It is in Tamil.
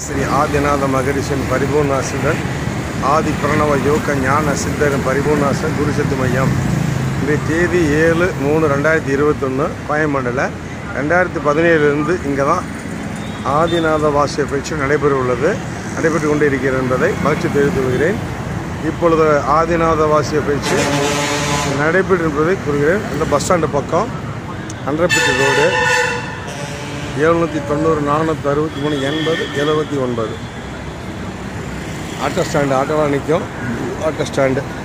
ஸ்ரீ ஆதிநாத மகரிஷின் பரிபூர்ணாசுடன் ஆதி பிரணவ யோக ஞான சித்தரின் பரிபூர்ணாச குருசக்தி மையம் இன்றைய தேதி ஏழு மூணு ரெண்டாயிரத்தி இருபத்தொன்று பயமண்டல ரெண்டாயிரத்தி பதினேழுலேருந்து இங்கே தான் ஆதிநாத வாசிய பயிற்சி நடைபெற உள்ளது நடைபெற்று கொண்டு இருக்கிறது என்பதை மகிழ்ச்சி தெரிவித்துக் கொள்கிறேன் இப்பொழுது ஆதிநாத வாசிய பயிற்சி நடைபெற்று என்பதை கூறுகிறேன் இந்த பஸ் ஸ்டாண்டு பக்கம் அன்றப்பட்டி ரோடு எழுநூற்றி தொண்ணூறு நானூற்றி அறுபத்தி மூணு எண்பது எழுபத்தி ஒன்பது ஆட்டோ ஸ்டாண்டு ஆட்டோலாம் நிற்கும் ஆட்டோ ஸ்டாண்டு